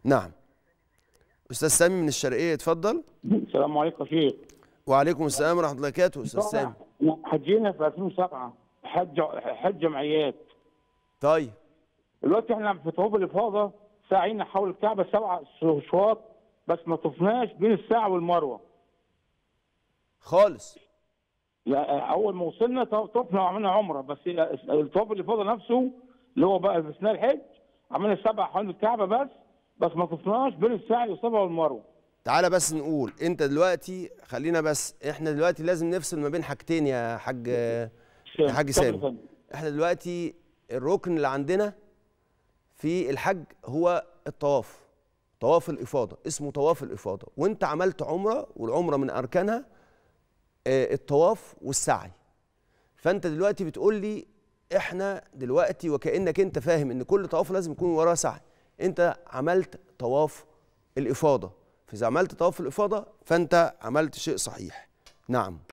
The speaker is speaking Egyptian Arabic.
نعم استاذ سامي من الشرقيه اتفضل السلام عليكم يا شيخ وعليكم السلام ورحمه الله وبركاته استاذ سامي حجينا في 2007 حج حج جمعيات طيب دلوقتي احنا في طواف الافاضه ساعينا حول الكعبه سبع شواط بس ما طفناش بين الساعه والمروه خالص لا اول ما وصلنا طفنا وعملنا عمره بس الطواف الافاضه نفسه اللي هو بقى في اثناء الحج عملنا سبع حول الكعبه بس بس ما طفناش بين الساعه والصفا والمروه تعالى بس نقول انت دلوقتي خلينا بس احنا دلوقتي لازم نفصل ما بين حاجتين يا حاج يا حاج سامي احنا دلوقتي الركن اللي عندنا في الحج هو الطواف طواف الافاضه اسمه طواف الافاضه وانت عملت عمره والعمره من اركانها آه، الطواف والسعي فانت دلوقتي بتقول لي احنا دلوقتي وكانك انت فاهم ان كل طواف لازم يكون وراه سعي انت عملت طواف الافاضه فاذا عملت طواف الافاضه فانت عملت شيء صحيح نعم